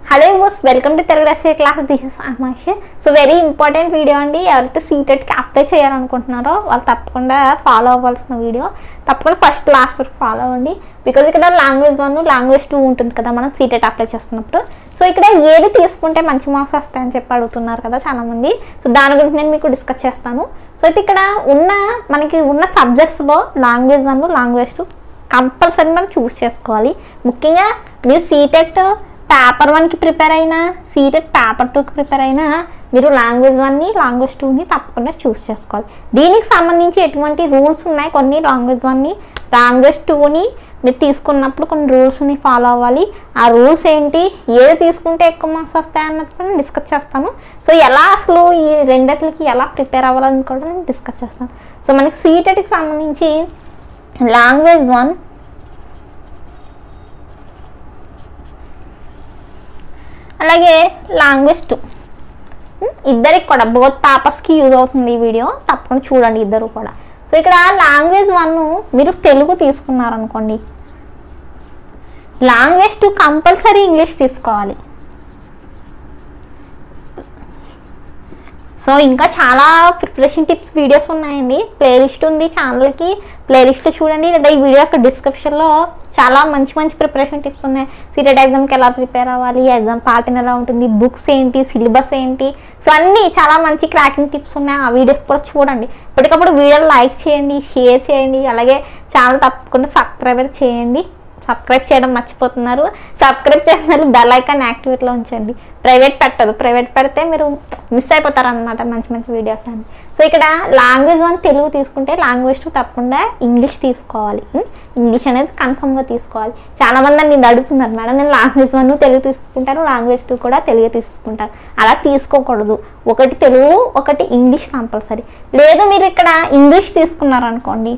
Hello యూస్ welcome to Telugu recipe class this is అహ్మాష్ so very important video అండి ఎవరైతే సీటెట్కి అప్లై చేయాలనుకుంటున్నారో వాళ్ళు తప్పకుండా ఫాలో అవ్వాల్సిన వీడియో తప్పకుండా ఫస్ట్ లాస్ట్ వరకు ఫాలో అవ్వండి బికాజ్ ఇక్కడ లాంగ్వేజ్ వన్ లాంగ్వేజ్ టూ ఉంటుంది కదా మనం సీటెట్ అప్లై చేస్తున్నప్పుడు సో ఇక్కడ ఏది తీసుకుంటే మంచి మార్క్స్ వస్తాయని చెప్పి అడుగుతున్నారు కదా చాలామంది సో దాని గురించి నేను మీకు డిస్కస్ చేస్తాను సో అయితే ఇక్కడ ఉన్న మనకి ఉన్న సబ్జెక్ట్స్లో language one language two compulsory మనం చూస్ చేసుకోవాలి ముఖ్యంగా మీరు సీటెట్ పేపర్ వన్కి ప్రిపేర్ అయినా సీటెట్ పేపర్ టూకి ప్రిపేర్ అయినా మీరు లాంగ్వేజ్ వన్ని లాంగ్వేజ్ టూని తప్పకుండా చూస్ చేసుకోవాలి దీనికి సంబంధించి ఎటువంటి రూల్స్ ఉన్నాయి కొన్ని లాంగ్వేజ్ వన్ని లాంగ్వేజ్ టూని మీరు తీసుకున్నప్పుడు కొన్ని రూల్స్ని ఫాలో అవ్వాలి ఆ రూల్స్ ఏంటి ఏది తీసుకుంటే ఎక్కువ మార్క్స్ వస్తాయి అన్నది కూడా నేను డిస్కస్ చేస్తాను సో ఎలా అసలు ఈ రెండిట్లకి ఎలా ప్రిపేర్ అవ్వాలని కూడా నేను డిస్కస్ చేస్తాను సో మనకి సీటెట్కి సంబంధించి లాంగ్వేజ్ వన్ అలాగే లాంగ్వేజ్ టూ ఇద్దరికి కూడా బోత్ పేపర్స్కి యూజ్ అవుతుంది ఈ వీడియో తప్పకుండా చూడండి ఇద్దరు కూడా సో ఇక్కడ లాంగ్వేజ్ వన్ మీరు తెలుగు తీసుకున్నారనుకోండి లాంగ్వేజ్ టూ కంపల్సరీ ఇంగ్లీష్ తీసుకోవాలి సో ఇంకా చాలా ప్రిపరేషన్ టిప్స్ వీడియోస్ ఉన్నాయండి ప్లేలిస్ట్ ఉంది ఛానల్కి ప్లేలిస్ట్ చూడండి లేదా ఈ వీడియో యొక్క డిస్క్రిప్షన్లో చాలా మంచి మంచి ప్రిపరేషన్ టిప్స్ ఉన్నాయి సీటెడ్ ఎగ్జామ్కి ఎలా ప్రిపేర్ అవ్వాలి ఎగ్జామ్ ప్యాటర్న్ ఎలా ఉంటుంది బుక్స్ ఏంటి సిలబస్ ఏంటి సో అన్నీ చాలా మంచి క్రాకింగ్ టిప్స్ ఉన్నాయి ఆ వీడియోస్ కూడా చూడండి ఇప్పటికప్పుడు వీడియోలు లైక్ చేయండి షేర్ చేయండి అలాగే ఛానల్ తప్పకుండా సబ్స్క్రైబ్ చేయండి సబ్స్క్రైబ్ చేయడం మర్చిపోతున్నారు సబ్స్క్రైబ్ చేసిన బెల్ ఐకాన్ యాక్టివేట్లో ఉంచండి ప్రైవేట్ పెట్టదు ప్రైవేట్ పెడితే మీరు మిస్ అయిపోతారు అనమాట మంచి మంచి వీడియోస్ అని సో ఇక్కడ లాంగ్వేజ్ వన్ తెలుగు తీసుకుంటే లాంగ్వేజ్ టూ తప్పకుండా ఇంగ్లీష్ తీసుకోవాలి ఉం? ఇంగ్లీష్ అనేది కన్ఫర్మ్గా తీసుకోవాలి చాలా మంది నన్ను అడుగుతున్నారు మేడం నేను లాంగ్వేజ్ వన్ తెలుగు తీసుకుంటాను లాంగ్వేజ్ టూ కూడా తెలుగు తీసుకుంటాను అలా తీసుకోకూడదు ఒకటి తెలుగు ఒకటి ఇంగ్లీష్ కంపల్సరీ లేదు మీరు ఇక్కడ ఇంగ్లీష్ తీసుకున్నారనుకోండి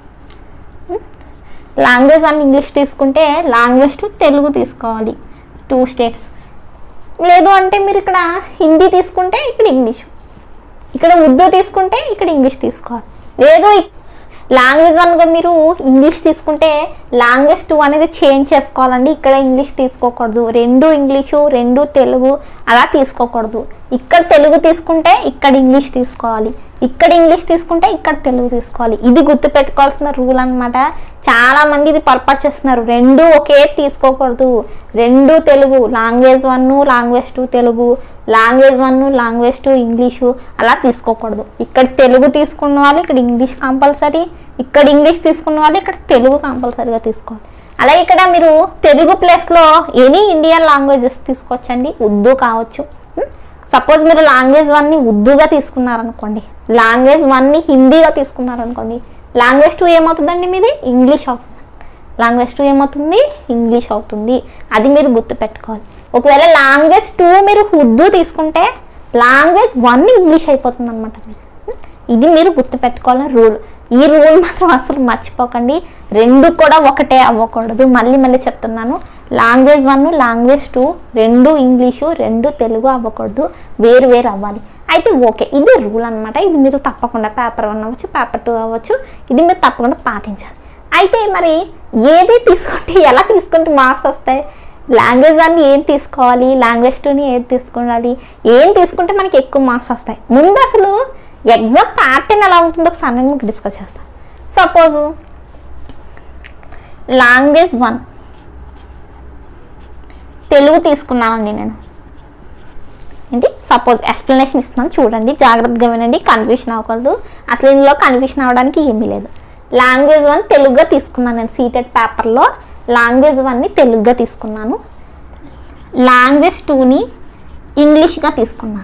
లాంగ్వేజ్ వన్ ఇంగ్లీష్ తీసుకుంటే లాంగ్వేజ్ టు తెలుగు తీసుకోవాలి టూ స్టేట్స్ లేదు అంటే మీరు ఇక్కడ హిందీ తీసుకుంటే ఇక్కడ ఇంగ్లీష్ ఇక్కడ ఉర్దూ తీసుకుంటే ఇక్కడ ఇంగ్లీష్ తీసుకోవాలి లేదు లాంగ్వేజ్ వన్గా మీరు ఇంగ్లీష్ తీసుకుంటే లాంగ్వేజ్ టూ అనేది చేంజ్ చేసుకోవాలండి ఇక్కడ ఇంగ్లీష్ తీసుకోకూడదు రెండు ఇంగ్లీషు రెండు తెలుగు అలా తీసుకోకూడదు ఇక్కడ తెలుగు తీసుకుంటే ఇక్కడ ఇంగ్లీష్ తీసుకోవాలి ఇక్కడ ఇంగ్లీష్ తీసుకుంటే ఇక్కడ తెలుగు తీసుకోవాలి ఇది గుర్తుపెట్టుకోవాల్సిన రూల్ అనమాట చాలా మంది ఇది పొరపాటు చేస్తున్నారు రెండు ఒకే తీసుకోకూడదు రెండు Telugu language one language two Telugu language one language two English అలా తీసుకోకూడదు ఇక్కడ తెలుగు తీసుకున్న వాళ్ళు ఇక్కడ ఇంగ్లీష్ కంపల్సరీ ఇక్కడ ఇంగ్లీష్ తీసుకున్న వాళ్ళు ఇక్కడ తెలుగు కంపల్సరీగా తీసుకోవాలి అలాగే ఇక్కడ మీరు తెలుగు ప్లేస్లో ఎనీ ఇండియన్ లాంగ్వేజెస్ తీసుకోవచ్చండి ఉర్దూ కావచ్చు సపోజ్ మీరు లాంగ్వేజ్ వన్ని ఉర్దూగా తీసుకున్నారనుకోండి లాంగ్వేజ్ వన్ని హిందీగా తీసుకున్నారనుకోండి లాంగ్వేజ్ టూ ఏమవుతుందండి మీది ఇంగ్లీష్ అవుతుంది లాంగ్వేజ్ టూ ఏమవుతుంది ఇంగ్లీష్ అవుతుంది అది మీరు గుర్తుపెట్టుకోవాలి ఒకవేళ లాంగ్వేజ్ టూ మీరు ఉర్దూ తీసుకుంటే లాంగ్వేజ్ వన్ ఇంగ్లీష్ అయిపోతుంది అనమాట ఇది మీరు గుర్తుపెట్టుకోవాలని రూల్ ఈ రూల్ మాత్రం అసలు మర్చిపోకండి రెండు కూడా ఒకటే అవ్వకూడదు మళ్ళీ మళ్ళీ చెప్తున్నాను లాంగ్వేజ్ వన్ లాంగ్వేజ్ టూ రెండు ఇంగ్లీషు రెండు తెలుగు అవ్వకూడదు వేరు వేరు అవ్వాలి అయితే ఓకే ఇది రూల్ అనమాట ఇది మీరు తప్పకుండా పేపర్ వన్ అవ్వచ్చు పేపర్ టూ అవ్వచ్చు ఇది మీరు తప్పకుండా పాటించాలి అయితే మరి ఏది తీసుకుంటే ఎలా తీసుకుంటే మార్క్స్ వస్తాయి లాంగ్వేజ్ వన్ ఏం తీసుకోవాలి లాంగ్వేజ్ టూని ఏది తీసుకోవాలి ఏం తీసుకుంటే మనకి ఎక్కువ మార్క్స్ వస్తాయి ముందు అసలు ఎగ్జామ్ ప్యాటర్న్ ఎలా ఉంటుందో ఒకసారి నేను మీకు డిస్కస్ చేస్తాను సపోజు లాంగ్వేజ్ వన్ తెలుగు తీసుకున్నానండి నేను ఏంటి సపోజ్ ఎక్స్ప్లెనేషన్ ఇస్తున్నాను చూడండి జాగ్రత్తగా వినండి కన్ఫ్యూషన్ అవ్వకూడదు అసలు ఇందులో కన్ఫ్యూషన్ అవ్వడానికి ఏమీ లేదు లాంగ్వేజ్ వన్ తెలుగుగా తీసుకున్నాను నేను సీటెడ్ పేపర్లో లాంగ్వేజ్ వన్ని తెలుగుగా తీసుకున్నాను లాంగ్వేజ్ టూని ఇంగ్లీష్గా తీసుకున్నాను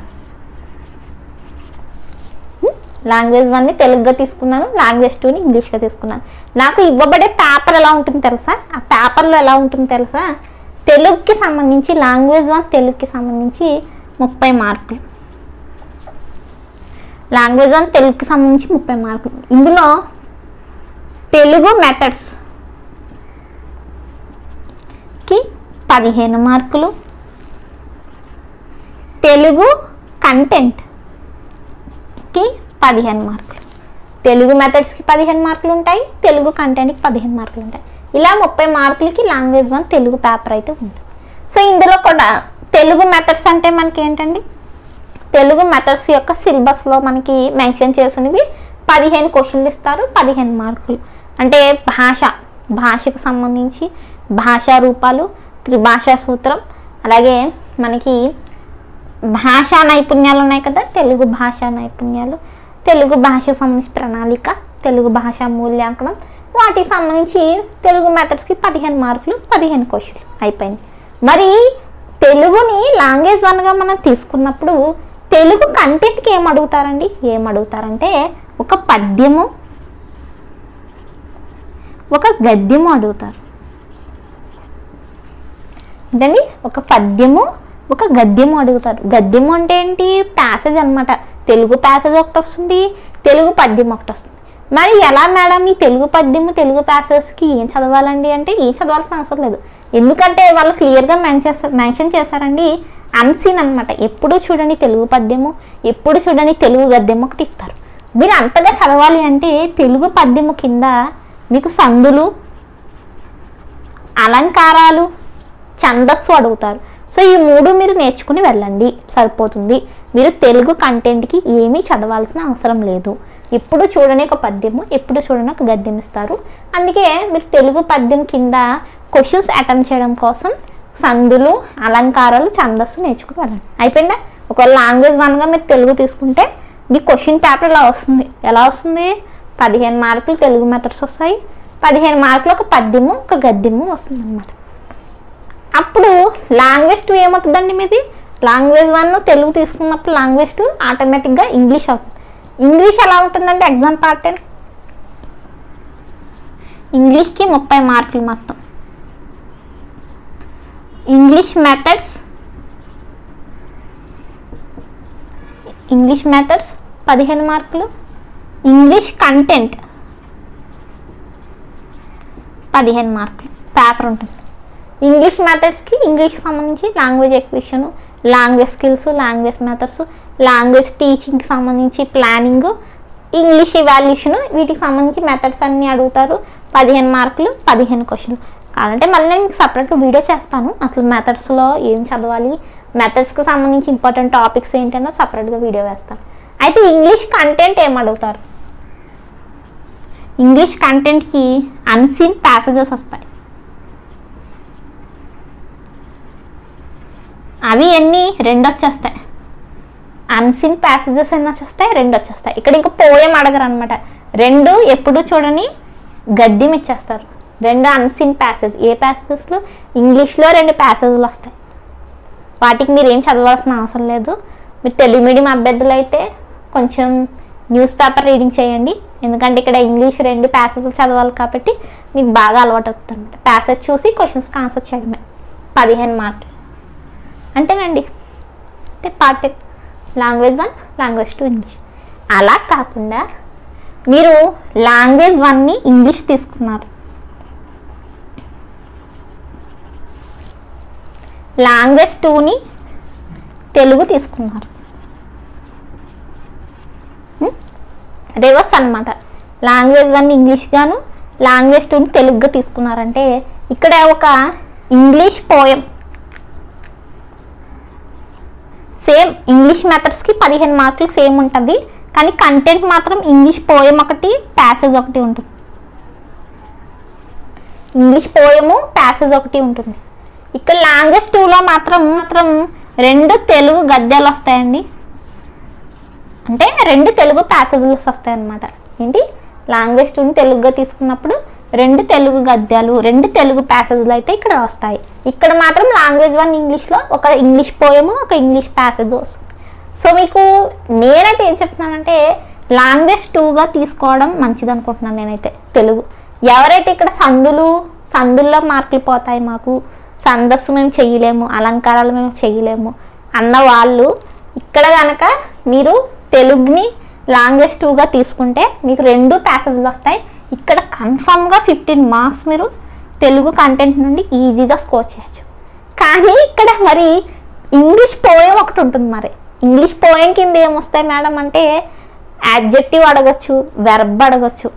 లాంగ్వేజ్ వన్ని తెలుగుగా తీసుకున్నాను లాంగ్వేజ్ టూని ఇంగ్లీష్గా తీసుకున్నాను నాకు ఇవ్వబడే పేపర్ ఎలా ఉంటుంది తెలుసా ఆ పేపర్లో ఎలా ఉంటుంది తెలుసా తెలుగుకి సంబంధించి లాంగ్వేజ్ వన్ తెలుగుకి సంబంధించి ముప్పై మార్కులు లాంగ్వేజ్ వన్ తెలుగుకి సంబంధించి ముప్పై మార్కులు ఇందులో తెలుగు మెథడ్స్ కి పదిహేను మార్కులు తెలుగు కంటెంట్ కి పదిహేను మార్కులు తెలుగు మెథడ్స్కి పదిహేను మార్కులు ఉంటాయి తెలుగు కంటెంట్కి పదిహేను మార్కులు ఉంటాయి ఇలా ముప్పై మార్కులకి లాంగ్వేజ్ వన్ తెలుగు పేపర్ అయితే ఉంది సో ఇందులో కూడా తెలుగు మెథడ్స్ అంటే మనకి ఏంటండి తెలుగు మెథడ్స్ యొక్క సిలబస్లో మనకి మెన్షన్ చేసినవి పదిహేను క్వశ్చన్లు ఇస్తారు పదిహేను మార్కులు అంటే భాష భాషకు సంబంధించి భాషా రూపాలు త్రిభాషా సూత్రం అలాగే మనకి భాషా నైపుణ్యాలు ఉన్నాయి కదా తెలుగు భాషా నైపుణ్యాలు తెలుగు భాషకు సంబంధించి ప్రణాళిక తెలుగు భాషా మూల్యాంకనం వాటికి సంబంధించి తెలుగు మెథడ్స్కి పదిహేను మార్కులు పదిహేను క్వశ్చన్లు అయిపోయింది మరి తెలుగుని లాంగ్వేజ్ వన్గా మనం తీసుకున్నప్పుడు తెలుగు కంటెంట్కి ఏం అడుగుతారండి ఏం అడుగుతారంటే ఒక పద్యము ఒక గద్యము అడుగుతారు ఏంటండి ఒక పద్యము ఒక గద్యము అడుగుతారు గద్యము అంటే ఏంటి ప్యాసేజ్ అన్నమాట తెలుగు ప్యాసేజ్ ఒకటి వస్తుంది తెలుగు పద్యం ఒకటి వస్తుంది మరి ఎలా మేడం ఈ తెలుగు పద్యము తెలుగు ప్యాసేజ్కి ఏం చదవాలండి అంటే ఏం చదవాల్సిన అవసరం లేదు ఎందుకంటే వాళ్ళు క్లియర్గా మెన్షన్ మెన్షన్ చేశారండి అన్సీన్ అనమాట ఎప్పుడు చూడండి తెలుగు పద్యము ఎప్పుడు చూడండి తెలుగు గద్యము ఒకటి ఇస్తారు మీరు అంతగా చదవాలి అంటే తెలుగు పద్యము కింద మీకు సందులు అలంకారాలు ఛందస్సు అడుగుతారు సో ఈ మూడు మీరు నేర్చుకుని వెళ్ళండి సరిపోతుంది మీరు తెలుగు కంటెంట్కి ఏమీ చదవాల్సిన అవసరం లేదు ఎప్పుడు చూడని ఒక పద్యము ఎప్పుడు చూడని ఒక గద్యం ఇస్తారు అందుకే మీరు తెలుగు పద్యం కింద క్వశ్చన్స్ అటెంప్ట్ చేయడం కోసం సందులు అలంకారాలు ఛందస్సు నేర్చుకుని వెళ్ళండి అయిపోయిందా ఒకవేళ లాంగ్వేజ్ వన్గా మీరు తెలుగు తీసుకుంటే మీ క్వశ్చన్ పేపర్ ఇలా వస్తుంది ఎలా వస్తుంది పదిహేను మార్కులు తెలుగు మెథడ్స్ వస్తాయి పదిహేను మార్కులు ఒక పద్యము ఒక గద్యము వస్తుంది అనమాట అప్పుడు లాంగ్వేజ్ టూ ఏమవుతుందండి మీది లాంగ్వేజ్ వన్ తెలుగు తీసుకున్నప్పుడు లాంగ్వేజ్ టూ ఆటోమేటిక్గా ఇంగ్లీష్ అవుతుంది ఇంగ్లీష్ ఎలా ఉంటుందంటే ఎగ్జామ్ ప్యాటర్న్ ఇంగ్లీష్కి ముప్పై మార్కులు మొత్తం ఇంగ్లీష్ మెథడ్స్ ఇంగ్లీష్ మెథడ్స్ పదిహేను మార్కులు ఇంగ్లీష్ కంటెంట్ పదిహేను మార్కులు పేపర్ ఉంటుంది ఇంగ్లీష్ మెథడ్స్కి ఇంగ్లీష్కి సంబంధించి language acquisition language skills language methods language టీచింగ్కి సంబంధించి ప్లానింగ్ ఇంగ్లీష్ ఇవాల్యూషన్ వీటికి సంబంధించి మెథడ్స్ అన్నీ అడుగుతారు పదిహేను మార్కులు పదిహేను క్వశ్చన్లు కావాలంటే మళ్ళీ నేను మీకు సపరేట్గా వీడియో చేస్తాను అసలు మెథడ్స్లో ఏం చదవాలి మెథడ్స్కి సంబంధించి ఇంపార్టెంట్ టాపిక్స్ ఏంటన్నో సపరేట్గా వీడియో వేస్తాను అయితే ఇంగ్లీష్ కంటెంట్ ఏం అడుగుతారు ఇంగ్లీష్ కంటెంట్కి అన్సీన్ ప్యాసేజెస్ వస్తాయి అవి ఎన్ని రెండు వచ్చేస్తాయి అన్సీన్ ప్యాసేజెస్ ఎన్ని వచ్చేస్తాయి రెండు వచ్చేస్తాయి ఇక్కడ ఇంకా పోయం అడగరు అనమాట రెండు ఎప్పుడు చూడని గద్యం ఇచ్చేస్తారు రెండు అన్సీన్ ప్యాసేజ్ ఏ ప్యాసేజెస్లో ఇంగ్లీష్లో రెండు ప్యాసేజ్లు వస్తాయి వాటికి మీరు ఏం చదవాల్సిన అవసరం లేదు మీరు తెలుగు మీడియం అభ్యర్థులు అయితే కొంచెం న్యూస్ పేపర్ రీడింగ్ చేయండి ఎందుకంటే ఇక్కడ ఇంగ్లీష్ రెండు ప్యాసేజ్లు చదవాలి కాబట్టి మీకు బాగా అలవాటు అవుతుంది అనమాట ప్యాసేజ్ చూసి క్వశ్చన్స్కి ఆన్సర్ చేయడమే పదిహేను మార్కులు అంతేనండి అంటే part language one language two English అలా కాకుండా మీరు లాంగ్వేజ్ వన్ని ఇంగ్లీష్ తీసుకున్నారు లాంగ్వేజ్ టూని తెలుగు తీసుకున్నారు రివర్స్ అన్నమాట లాంగ్వేజ్ వన్ ఇంగ్లీష్ గాను లాంగ్వేజ్ టూని తెలుగుగా తీసుకున్నారంటే ఇక్కడ ఒక ఇంగ్లీష్ పోయం సేమ్ ఇంగ్లీష్ మెథడ్స్కి పదిహేను మార్కులు సేమ్ ఉంటుంది కానీ కంటెంట్ మాత్రం ఇంగ్లీష్ పోయం ఒకటి ప్యాసేజ్ ఒకటి ఉంటుంది ఇంగ్లీష్ పోయము ప్యాసేజ్ ఒకటి ఉంటుంది ఇక్కడ లాంగ్వేజ్ టూలో మాత్రం మాత్రం రెండు తెలుగు గద్యాలు వస్తాయండి అంటే రెండు తెలుగు ప్యాసేజ్లు వస్తాయి అన్నమాట ఏంటి లాంగ్వేజ్ టూని తెలుగుగా తీసుకున్నప్పుడు రెండు తెలుగు గద్యాలు రెండు తెలుగు ప్యాసేజ్లు అయితే ఇక్కడ వస్తాయి ఇక్కడ మాత్రం లాంగ్వేజ్ వన్ ఇంగ్లీష్లో ఒక ఇంగ్లీష్ పోయము ఒక ఇంగ్లీష్ ప్యాసేజ్ వస్తుంది సో మీకు నేనైతే ఏం చెప్తున్నానంటే లాంగ్వేజ్ టూగా తీసుకోవడం మంచిది అనుకుంటున్నాను నేనైతే తెలుగు ఎవరైతే ఇక్కడ సందులు సందుల్లో మార్కులు పోతాయి మాకు సందస్సు మేము చేయలేము అలంకారాలు మేము చేయలేము అన్న వాళ్ళు ఇక్కడ కనుక మీరు తెలుగుని లాంగ్వేజ్ టూగా తీసుకుంటే మీకు రెండు ప్యాసేజ్లు వస్తాయి ఇక్కడ కన్ఫామ్గా ఫిఫ్టీన్ మార్క్స్ మీరు తెలుగు కంటెంట్ నుండి ఈజీగా స్కోర్ చేయొచ్చు కానీ ఇక్కడ మరి ఇంగ్లీష్ పోయం ఒకటి ఉంటుంది మరి ఇంగ్లీష్ పోయం కింద ఏమొస్తాయి మేడం అంటే యాడ్జెక్టివ్ అడగచ్చు వెర్బ్ అడగచ్చు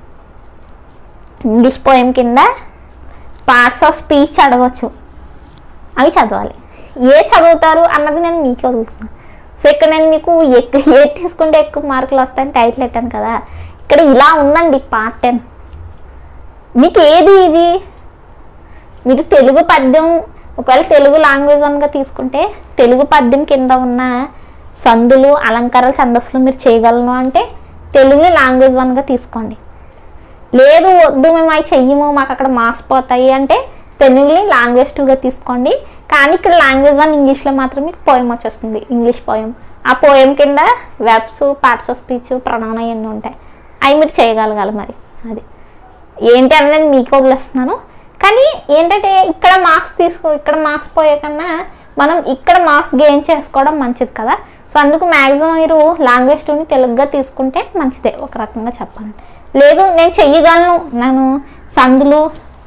ఇంగ్లీష్ పోయం కింద పార్ట్స్ ఆఫ్ స్పీచ్ అడగచ్చు అవి చదవాలి ఏ చదువుతారు అన్నది నేను మీకే వదులుతున్నాను సో ఇక్కడ నేను మీకు ఎక్కువ ఏది తీసుకుంటే ఎక్కువ మార్కులు వస్తాయని టైటిల్ పెట్టాను కదా ఇక్కడ ఇలా ఉందండి పార్ట్ టెన్ మీకు ఏది ఈజీ మీరు తెలుగు పద్యం ఒకవేళ తెలుగు లాంగ్వేజ్ వన్గా తీసుకుంటే తెలుగు పద్యం కింద ఉన్న సందులు అలంకారాలు ఛందస్సులు మీరు చేయగలను అంటే తెలుగుని లాంగ్వేజ్ వన్గా తీసుకోండి లేదు వద్దు మేము అవి చెయ్యము మాకు అక్కడ మార్క్స్ పోతాయి అంటే తెలుగుని లాంగ్వేజ్ టూగా తీసుకోండి కానీ ఇక్కడ లాంగ్వేజ్ వన్ ఇంగ్లీష్లో మాత్రం మీకు పోయం వచ్చేస్తుంది ఇంగ్లీష్ పోయం ఆ పోయం కింద వెబ్స్ పార్ట్స్ ఆఫ్ స్పీచ్ ప్రణాళం అవన్నీ ఉంటాయి అవి మీరు చేయగలగాలి మరి అది ఏంటి అనేది మీకు వదిలేస్తున్నాను కానీ ఏంటంటే ఇక్కడ మార్క్స్ తీసుకో ఇక్కడ మార్క్స్ పోయే కన్నా మనం ఇక్కడ మార్క్స్ గెయిన్ చేసుకోవడం మంచిది కదా సో అందుకు మ్యాక్సిమం మీరు లాంగ్వేజ్ టూని తెలుగుగా తీసుకుంటే మంచిదే ఒక రకంగా చెప్పాలంటే లేదు నేను చెయ్యగలను నేను సందులు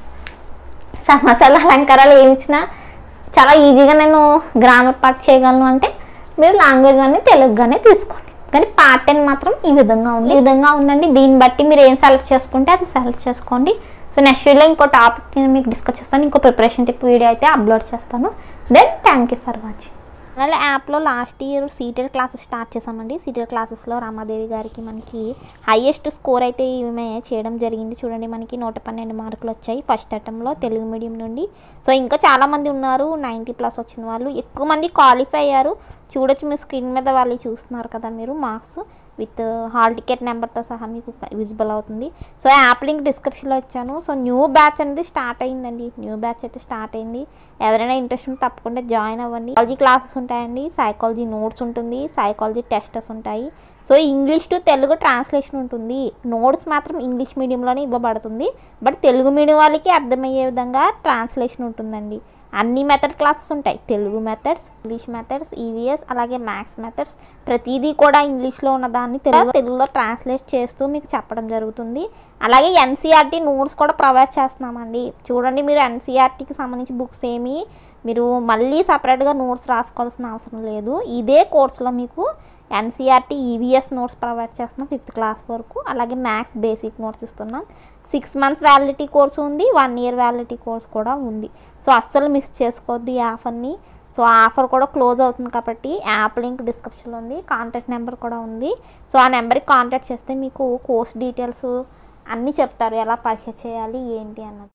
సమాసాలు అలంకారాలు ఏమి ఇచ్చినా చాలా ఈజీగా నేను గ్రామర్ పార్ట్ చేయగలను అంటే మీరు లాంగ్వేజ్ అన్ని తెలుగుగానే తీసుకోండి కానీ పార్ట్ టెన్ మాత్రం ఈ విధంగా ఉంది ఈ విధంగా ఉందండి దీన్ని బట్టి మీరు ఏం సెలెక్ట్ చేసుకుంటే అది సెలెక్ట్ చేసుకోండి సో నెక్స్ట్ వీడియోలో ఇంకో టాపిక్ నేను మీకు డిస్కస్ చేస్తాను ఇంకో ప్రిపరేషన్ టిప్ వీడియో అయితే అప్లోడ్ చేస్తాను then thank you for watching అలాగే యాప్లో last year CTET classes start చేసామండి సీటెడ్ క్లాసెస్లో రామాదేవి గారికి మనకి హైయెస్ట్ స్కోర్ అయితే ఈమె చేయడం జరిగింది చూడండి మనకి నూట పన్నెండు మార్కులు వచ్చాయి ఫస్ట్ అటెంప్ట్లో తెలుగు మీడియం నుండి సో ఇంకా చాలామంది ఉన్నారు నైంటీ ప్లస్ వచ్చిన వాళ్ళు ఎక్కువ మంది క్వాలిఫై అయ్యారు చూడొచ్చు మీ స్క్రీన్ మీద వాళ్ళు చూస్తున్నారు కదా మీరు మార్క్స్ విత్ హాల్ టికెట్ నెంబర్తో సహా మీకు విజిబుల్ అవుతుంది సో యాప్ లింక్ డిస్క్రిప్షన్లో ఇచ్చాను సో న్యూ బ్యాచ్ అనేది స్టార్ట్ అయిందండి న్యూ బ్యాచ్ అయితే స్టార్ట్ అయింది ఎవరైనా ఇంట్రెస్ట్ ఉంటే తప్పకుండా జాయిన్ అవ్వండి సైకాలజీ క్లాసెస్ ఉంటాయండి సైకాలజీ నోట్స్ ఉంటుంది సైకాలజీ టెస్టెస్ ఉంటాయి so English to Telugu translation ఉంటుంది నోట్స్ మాత్రం ఇంగ్లీష్ మీడియంలోనే ఇవ్వబడుతుంది బట్ తెలుగు మీడియం వాళ్ళకి అర్థమయ్యే విధంగా ట్రాన్స్లేషన్ ఉంటుందండి అన్ని మెథడ్ క్లాసెస్ ఉంటాయి Telugu methods English methods EVS అలాగే మ్యాథ్స్ మెథడ్స్ ప్రతిదీ కూడా ఇంగ్లీష్లో ఉన్న దాన్ని తెలుగు తెలుగులో ట్రాన్స్లేట్ చేస్తూ మీకు చెప్పడం జరుగుతుంది అలాగే ఎన్సీఆర్టీ నోట్స్ కూడా ప్రొవైడ్ చేస్తున్నామండి చూడండి మీరు ఎన్సీఆర్టీకి సంబంధించి బుక్స్ ఏమి మీరు మళ్ళీ సపరేట్గా నోట్స్ రాసుకోవాల్సిన అవసరం లేదు ఇదే కోర్సులో మీకు ఎన్సీఆర్టీ ఈవీఎస్ నోట్స్ ప్రొవైడ్ చేస్తున్నాం ఫిఫ్త్ క్లాస్ వరకు అలాగే మ్యాథ్స్ బేసిక్ నోట్స్ ఇస్తున్నాం సిక్స్ మంత్స్ వ్యాలిడిటీ కోర్స్ ఉంది వన్ ఇయర్ వ్యాలిడిటీ కోర్స్ కూడా ఉంది సో అస్సలు మిస్ చేసుకోవద్దు ఈ ఆఫర్ని సో ఆఫర్ కూడా క్లోజ్ అవుతుంది కాబట్టి యాప్ లింక్ డిస్క్రిప్షన్లో ఉంది కాంటాక్ట్ నెంబర్ కూడా ఉంది సో ఆ నెంబర్కి కాంటాక్ట్ చేస్తే మీకు కోర్స్ డీటెయిల్స్ అన్నీ చెప్తారు ఎలా పరీక్ష చేయాలి ఏంటి అన్నది